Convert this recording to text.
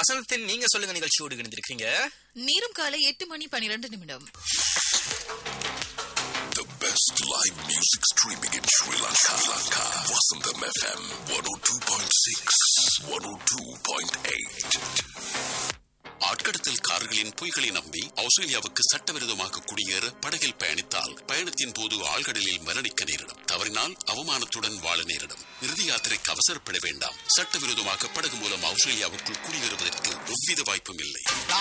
வசந்தத்தின் நீங்க சொல்லுங்க நிகழ்ச்சியோடு இணைந்திருக்கீங்க நேரம் காலை எட்டு மணி பனிரெண்டு நிமிடம் The best live music streaming in Sri Lanka. Sri Lanka. Vasantham FM 102.6, 102.8. ஆட்கடத்தல் கார்களின் பொய்களை நம்பி ஆஸ்திரேலியாவுக்கு சட்டவிரோதமாக குடியேற படகில் பயணித்தால் பயணத்தின் போது ஆழ்கடலில் மரணிக்க நேரிடும் தவறினால் அவமானத்துடன் வாழ நேரிடும் இறுதி யாத்திரைக்கு அவசரப்பட வேண்டாம் சட்டவிரோதமாக படகு மூலம் ஆஸ்திரேலியாவுக்குள் குடியேறுவதற்கு எவ்வித வாய்ப்பும் இல்லை